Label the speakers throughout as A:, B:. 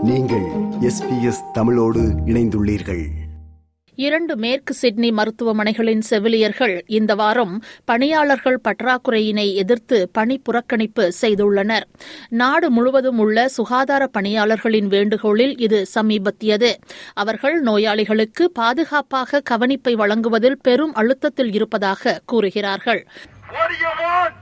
A: நீங்கள் எஸ்பிஎஸ் தமிழோடு இணைந்துள்ளீர்கள்
B: இரண்டு மேற்கு சிட்னி மருத்துவமனைகளின் செவிலியர்கள் இந்த வாரம் பணியாளர்கள் பற்றாக்குறையினை எதிர்த்து பணி புறக்கணிப்பு செய்துள்ளனர் நாடு முழுவதும் உள்ள சுகாதார பணியாளர்களின் வேண்டுகோளில் இது சமீபத்தியது அவர்கள் நோயாளிகளுக்கு பாதுகாப்பாக கவனிப்பை வழங்குவதில் பெரும் அழுத்தத்தில் இருப்பதாக கூறுகிறார்கள்
C: What do you want?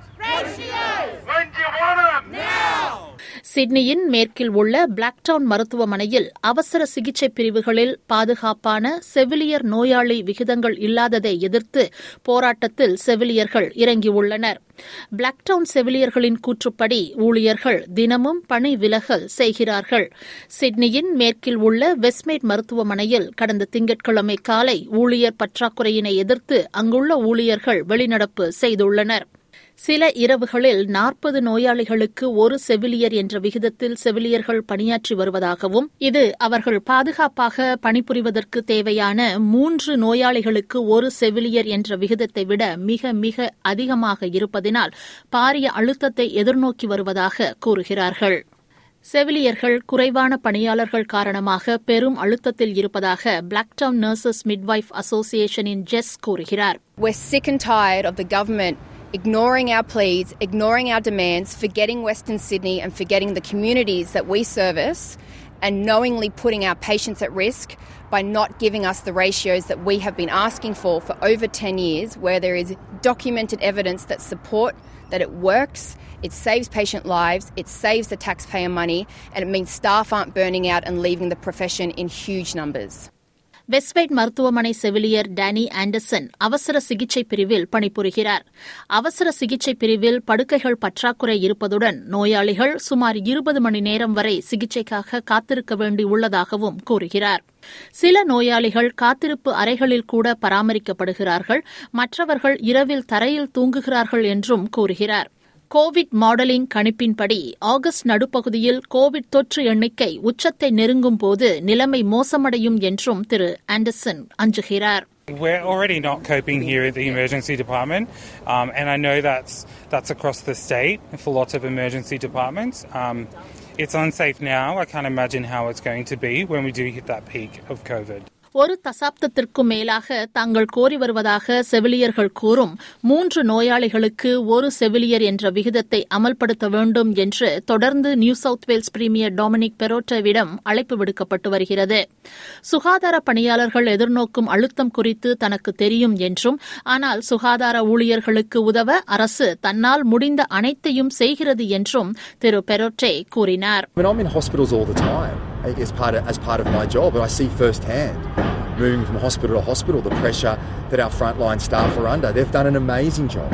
C: When do you want them?
B: சிட்னியின் மேற்கில் உள்ள பிளாக்டவுன் மருத்துவமனையில் அவசர சிகிச்சை பிரிவுகளில் பாதுகாப்பான செவிலியர் நோயாளி விகிதங்கள் இல்லாததை எதிர்த்து போராட்டத்தில் செவிலியர்கள் இறங்கியுள்ளனர் பிளாக்டவுன் செவிலியர்களின் கூற்றுப்படி ஊழியர்கள் தினமும் பணி விலகல் செய்கிறார்கள் சிட்னியின் மேற்கில் உள்ள வெஸ்ட்மேட் மருத்துவமனையில் கடந்த திங்கட்கிழமை காலை ஊழியர் பற்றாக்குறையினை எதிர்த்து அங்குள்ள ஊழியர்கள் வெளிநடப்பு செய்துள்ளனர் சில இரவுகளில் நாற்பது நோயாளிகளுக்கு ஒரு செவிலியர் என்ற விகிதத்தில் செவிலியர்கள் பணியாற்றி வருவதாகவும் இது அவர்கள் பாதுகாப்பாக பணிபுரிவதற்கு தேவையான மூன்று நோயாளிகளுக்கு ஒரு செவிலியர் என்ற விகிதத்தை விட மிக மிக அதிகமாக இருப்பதினால் பாரிய அழுத்தத்தை எதிர்நோக்கி வருவதாக கூறுகிறார்கள் செவிலியர்கள் குறைவான பணியாளர்கள் காரணமாக பெரும் அழுத்தத்தில் இருப்பதாக பிளாக்டவுன் நர்சஸ் மிட்வைஃப் அசோசியேஷனின் ஜெஸ் கூறுகிறார்
D: We're sick and tired of the government ignoring our pleas, ignoring our demands, forgetting Western Sydney and forgetting the communities that we service, and knowingly putting our patients at risk by not giving us the ratios that we have been asking for for over 10 years, where there is documented evidence that support that it works, it saves patient lives, it saves the taxpayer money, and it means staff aren't burning out and leaving the profession in huge numbers.
B: வெஸ்ட்வைட் மருத்துவமனை செவிலியர் Danny Anderson அவசர சிகிச்சை பிரிவில் பணிபுரிகிறார் அவசர சிகிச்சை பிரிவில் படுக்கைகள் பற்றாக்குறை இருப்பதுடன் நோயாளிகள் சுமார் இருபது மணி நேரம் வரை சிகிச்சைக்காக காத்திருக்க வேண்டியுள்ளதாகவும் கூறுகிறார் சில நோயாளிகள் காத்திருப்பு அறைகளில் கூட பராமரிக்கப்படுகிறார்கள் மற்றவர்கள் இரவில் தரையில் தூங்குகிறார்கள் என்றும் கூறுகிறார் கோவிட் மாடலிங் கணிப்பின்படி ஆகஸ்ட் நடுப்பகுதியில் கோவிட் தொற்று எண்ணிக்கை உச்சத்தை நெருங்கும் போது நிலைமை மோசமடையும் என்றும் திரு ஆண்டர்சன் அஞ்சுகிறார்
E: We're already not coping here at the emergency department, um, and I know that's that's across the state for lots of emergency departments. Um, it's unsafe now. I can't imagine how it's going to be when we do hit that peak of COVID.
B: ஒரு தசாப்தத்திற்கும் மேலாக தாங்கள் கோரி வருவதாக செவிலியர்கள் கூறும் மூன்று நோயாளிகளுக்கு ஒரு செவிலியர் என்ற விகிதத்தை அமல்படுத்த வேண்டும் என்று தொடர்ந்து New South Wales premier Dominic பெரோட்டோவிடம் அழைப்பு விடுக்கப்பட்டு வருகிறது சுகாதார பணியாளர்கள் எதிர்நோக்கும் அழுத்தம் குறித்து தனக்கு தெரியும் என்றும் ஆனால் சுகாதார ஊழியர்களுக்கு உதவ அரசு தன்னால் முடிந்த அனைத்தையும் செய்கிறது என்றும் திரு பெரோட்டே கூறினார்
F: I mean, I'm in hospitals all the time as part of, as part of my job, and I see firsthand moving from hospital to hospital the pressure that our frontline staff are under. They've done an amazing job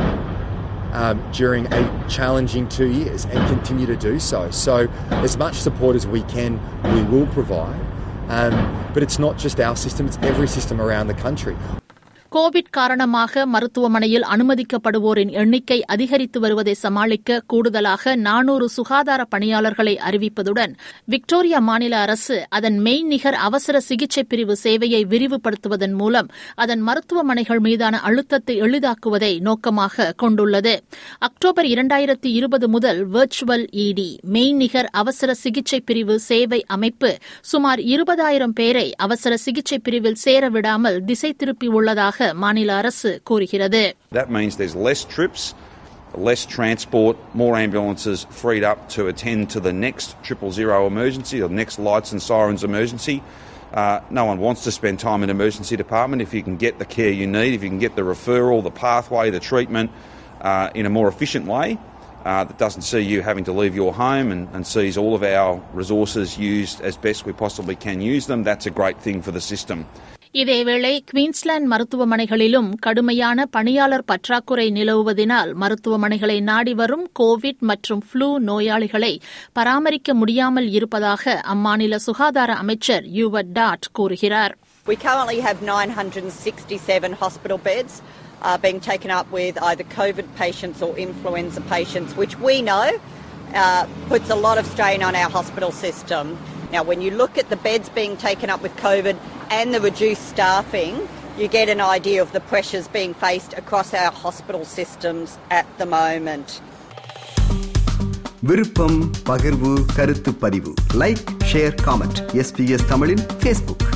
F: um, during a challenging two years and continue to do so. So, as much support as we can, we will provide. Um, but it's not just our system, it's every system around the country.
B: Covid காரணமாக மருத்துவமனையில் அனுமதிக்கப்படுவோரின் எண்ணிக்கை அதிகரித்து வருவதை சமாளிக்க கூடுதலாக நானூறு சுகாதார பணியாளர்களை அறிவிப்பதுடன் விக்டோரியா மாநில அரசு அதன் மெய்நிகர் அவசர சிகிச்சை பிரிவு சேவையை விரிவுபடுத்துவதன் மூலம் அதன் மருத்துவமனைகள் மீதான அழுத்தத்தை எளிதாக்குவதை நோக்கமாக கொண்டுள்ளது அக்டோபர் இரண்டாயிரத்தி இருபது முதல் வெர்ச்சுவல் இடி மெய்நிகர் அவசர சிகிச்சை பிரிவு சேவை அமைப்பு சுமார் இருபதாயிரம் பேரை அவசர சிகிச்சை பிரிவில் சேரவிடாமல் திசை திருப்பியுள்ளதாக மாநில அரசு கூறுகிறது
G: That means there's less trips, less transport, more ambulances freed up to attend to the next triple zero emergency or next lights and sirens emergency. Uh, no one wants to spend time in emergency department if you can get the care you need, if you can get the referral, the pathway, the treatment uh, in a more efficient way. Uh, that doesn't see you having to leave your home and, and sees all of our resources used as best we possibly can use them. That's a great thing for the system.
B: இதேவேளை Queensland மருத்துவமனைகளிலும் கடுமையான பணியாளர் பற்றாக்குறை நிலவுவதினால் மருத்துவமனைகளை நாடி வரும் Covid மற்றும் flu நோயாளிகளை பராமரிக்க முடியாமல் இருப்பதாக அம்மாநில சுகாதார அமைச்சர் யூவர் டாட் கூறுகிறார்
H: We currently have 967 hospital beds uh, being taken up with either COVID patients or influenza patients, which we know uh, puts a lot of strain on our hospital system. Now, when you look at the beds being taken up with COVID and the reduced staffing, you get an idea of the pressures being faced across our hospital systems at the moment.
A: விருப்பம் பகிர்வு கருத்து பதிவு like share comment SBS தமிழின் Facebook